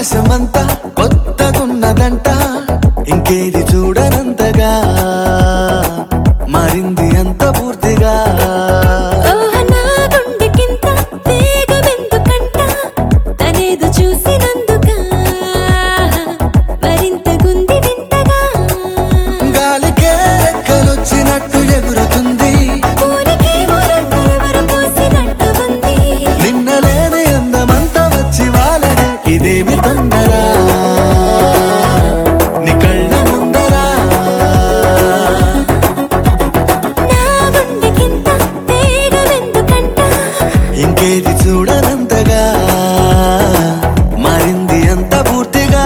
ఆకాశమంతా కొత్తగున్నదంట ఇంకేది చూడనంతగా మారింది అంత పూర్తిగా ఓహ నా గుండెకింత వేగమెందుకంట తనేదో చూసినందుక మరింత గుంది వింతగా గాలికే రెక్కలొచ్చినట్టు ఎగురుతుంది ఊరికే ఊరంతా ఎవరు పోసినట్టు ఉంది నిన్నలేని అందమంతా వచ్చి వాళ్ళనే ఇదేమి తొందర నీ కళ్ళ ముందరా నా గుండెకింత వేగమెందుకంట ఇంకేది చూడనంతగా మారింది అంత పూర్తిగా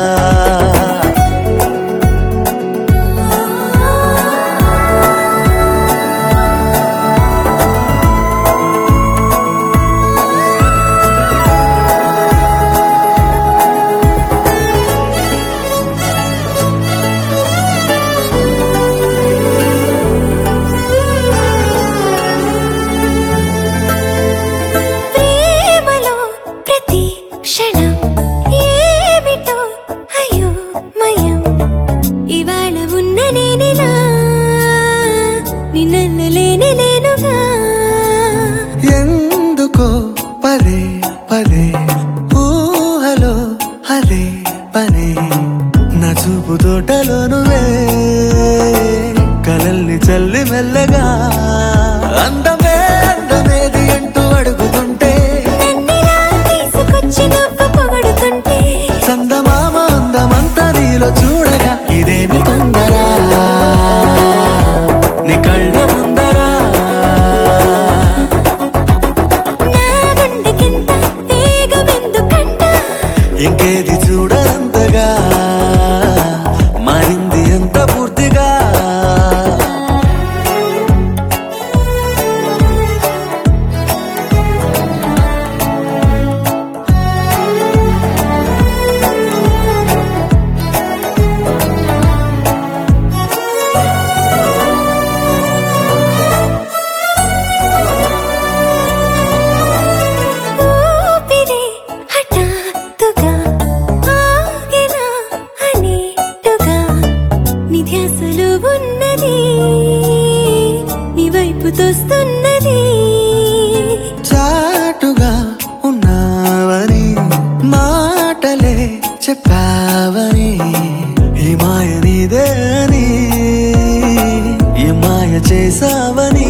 ప్రేమలో ప్రతి క్షణం ఏమిటో అయోమయం ఇవాళ ఉన్న నేనిలా నిన్నలేని లేనుగా ఎందుకో పదే పదే ఊహలో అదే పనే నా చూపు తోటలో నువ్వే కలల్ని చల్లి మెల్లగా అందమే అందమేది అంటూ అడుగుతుంటే నన్నిలా తీసుకొచ్చి నువ్వు పొగడుతుంటే చందమామ అందమంతా నీలో చూడగా ఇదేమి తొందర నీ కళ్ళ ముందరా నా గుండెకింత వేగమెందుకంట ఇంకేది చూడనంతగా మారింది ఎంత పూర్తిగా ఊపిరి హఠాత్తుగా ఆగెనా అనేట్టుగా నిధ్యాసలు ఉన్నది నీ వైపు తోస్తున్నది చాటుగా ఉన్నావని మాటలే చెప్పావని ఈ మాయ నీదే అని ఈ మాయ చేసావని